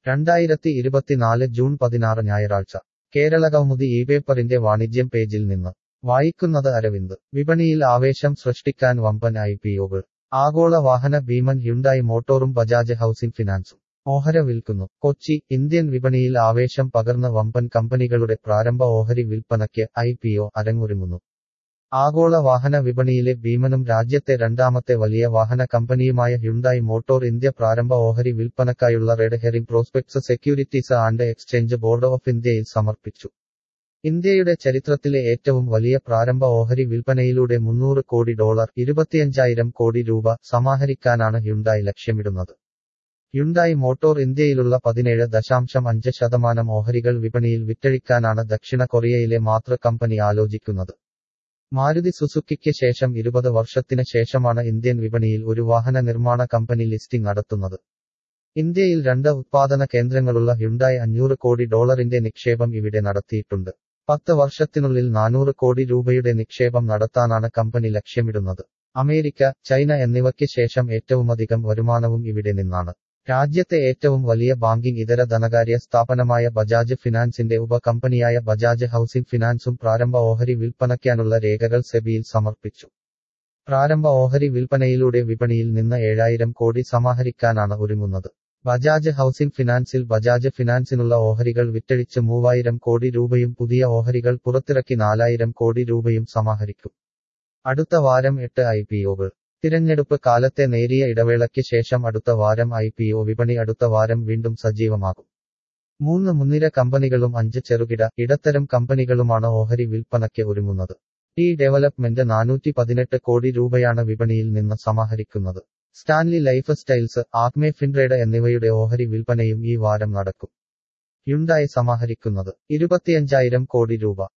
രണ്ടായിരത്തി ഇരുപത്തിനാല് ജൂൺ പതിനാറ് ഞായറാഴ്ച കേരളകൗമുദി ഈ പേപ്പറിന്റെ വാണിജ്യം പേജിൽ നിന്ന് വായിക്കുന്നത് അരവിന്ദ് വിപണിയിൽ ആവേശം സൃഷ്ടിക്കാൻ വമ്പൻ ഐ പി ഒകൾ ആഗോള വാഹന ഭീമൻ ഹ്യുണ്ടായി മോട്ടോറും ബജാജ് ഹൌസിംഗ് ഫിനാൻസും ഓഹര വിൽക്കുന്നു കൊച്ചി ഇന്ത്യൻ വിപണിയിൽ ആവേശം പകർന്ന വമ്പൻ കമ്പനികളുടെ പ്രാരംഭ ഓഹരി വിൽപ്പനയ്ക്ക് ഐ പി ഒ അരങ്ങൊരുങ്ങുന്നു ആഗോള വാഹന വിപണിയിലെ ഭീമനും രാജ്യത്തെ രണ്ടാമത്തെ വലിയ വാഹന കമ്പനിയുമായ ഹ്യുണ്ടായി മോട്ടോർ ഇന്ത്യ പ്രാരംഭ ഓഹരി വിൽപ്പനക്കായുള്ള red herring prospectus securities and exchange board of ഇന്ത്യയിൽ സമർപ്പിച്ചു ഇന്ത്യയുടെ ചരിത്രത്തിലെ ഏറ്റവും വലിയ പ്രാരംഭ ഓഹരി വിൽപ്പനയിലൂടെ മുന്നൂറ് കോടി ഡോളർ ഇരുപത്തിയഞ്ചായിരം കോടി രൂപ സമാഹരിക്കാനാണ് ഹ്യുണ്ടായി ലക്ഷ്യമിടുന്നത് ഹ്യുണ്ടായി മോട്ടോർ ഇന്ത്യയിലുള്ള പതിനേഴ് ദശാംശം അഞ്ച് ശതമാനം ഓഹരികൾ വിപണിയിൽ വിറ്റഴിക്കാനാണ് ദക്ഷിണ കൊറിയയിലെ മാതൃ കമ്പനി ആലോചിക്കുന്നത് മാരുതി സുസുക്കിക്ക് ശേഷം ഇരുപത് വർഷത്തിന് ശേഷമാണ് ഇന്ത്യൻ വിപണിയിൽ ഒരു വാഹന നിർമ്മാണ കമ്പനി ലിസ്റ്റിംഗ് നടത്തുന്നത് ഇന്ത്യയിൽ രണ്ട് ഉത്പാദന കേന്ദ്രങ്ങളുള്ള ഹ്യുണ്ടായി അഞ്ഞൂറ് കോടി ഡോളറിന്റെ നിക്ഷേപം ഇവിടെ നടത്തിയിട്ടുണ്ട് പത്ത് വർഷത്തിനുള്ളിൽ നാനൂറ് കോടി രൂപയുടെ നിക്ഷേപം നടത്താനാണ് കമ്പനി ലക്ഷ്യമിടുന്നത് അമേരിക്ക ചൈന എന്നിവയ്ക്ക് ശേഷം ഏറ്റവുമധികം വരുമാനവും ഇവിടെ നിന്നാണ് രാജ്യത്തെ ഏറ്റവും വലിയ ബാങ്കിംഗ് ഇതര ധനകാര്യ സ്ഥാപനമായ ബജാജ് ഫിനാൻസിന്റെ ഉപകമ്പനിയായ ബജാജ് ഹൌസിംഗ് ഫിനാൻസും പ്രാരംഭ ഓഹരി വിൽപ്പനയ്ക്കാനുള്ള രേഖകൾ സെബിയിൽ സമർപ്പിച്ചു പ്രാരംഭ ഓഹരി വിൽപ്പനയിലൂടെ വിപണിയിൽ നിന്ന് ഏഴായിരം കോടി സമാഹരിക്കാനാണ് ഒരുങ്ങുന്നത് ബജാജ് ഹൌസിംഗ് ഫിനാൻസിൽ ബജാജ് ഫിനാൻസിനുള്ള ഓഹരികൾ വിറ്റഴിച്ച് മൂവായിരം കോടി രൂപയും പുതിയ ഓഹരികൾ പുറത്തിറക്കി നാലായിരം കോടി രൂപയും സമാഹരിക്കും അടുത്ത വാരം എട്ട് ഐ പി ഒകൾ തിരഞ്ഞെടുപ്പ് കാലത്തെ നേരിയ ഇടവേളയ്ക്ക് ശേഷം അടുത്ത വാരം ഐ പി ഒ വിപണി അടുത്ത വാരം വീണ്ടും സജീവമാകും മൂന്ന് മുൻനിര കമ്പനികളും അഞ്ച് ചെറുകിട ഇടത്തരം കമ്പനികളുമാണ് ഓഹരി വിൽപ്പനയ്ക്ക് ഒരുങ്ങുന്നത് ഈ ഡെവലപ്മെന്റ് നാനൂറ്റി പതിനെട്ട് കോടി രൂപയാണ് വിപണിയിൽ നിന്ന് സമാഹരിക്കുന്നത് Stanley Lifestyles Acme Fintrade എന്നിവയുടെ ഓഹരി വിൽപ്പനയും ഈ വാരം നടക്കും ഹ്യുണ്ടായി സമാഹരിക്കുന്നത് ഇരുപത്തിയഞ്ചായിരം കോടി രൂപ